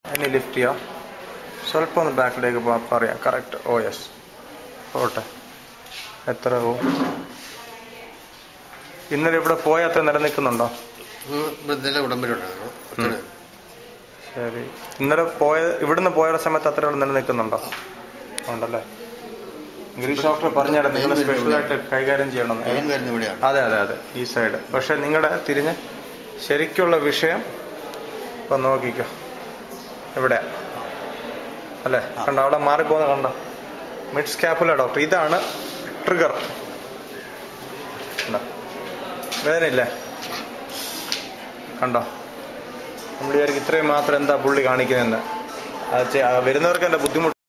ഇനി ലിഫ്റ്റ് ചെയ്യാം സ്വല്പം ഒന്ന് ബാക്കിലേക്ക് പോകാം പറയാം കറക്റ്റ് ഓ യെസ് പോട്ടെ എത്ര പോവും ഇന്നലെ ഇവിടെ പോയ അത്ര നിലനിൽക്കുന്നുണ്ടോ ഇന്നലെ ഉടമ്പലുണ്ടായിരുന്നു അത്ര ശരി ഇന്നലെ പോയ ഇവിടുന്ന് പോയ സമയത്ത് അത്ര ഇവിടെ നിലനിൽക്കുന്നുണ്ടോ ഉണ്ടല്ലേ ഗിരീഷ് ഡോക്ടർ പറഞ്ഞാൽ നിങ്ങൾ സ്പെഷ്യലായിട്ട് കൈകാര്യം ചെയ്യണം മെയിൻ വരുന്ന ഇവിടെയാണ് അതെ അതെ അതെ ഈ സൈഡ് പക്ഷെ നിങ്ങളുടെ തിരിഞ്ഞ് ശരിക്കുള്ള വിഷയം ഇപ്പൊ നോക്കിക്കോ ഇവിടെ അല്ലേ കണ്ടോ അവിടെ മാറിപ്പോകുന്ന കണ്ടോ മിഡ് സ്കാപ്പുല ഡോക്ടർ ഇതാണ് ട്രിഗർ വേദനയില്ലേ കണ്ടോ നമ്മൾ വിചാരിക്കും ഇത്രയും മാത്രം എന്താ പുള്ളി കാണിക്കുന്നതെന്ന് അത് ചെ- വരുന്നവർക്ക് എൻ്റെ ബുദ്ധിമുട്ട്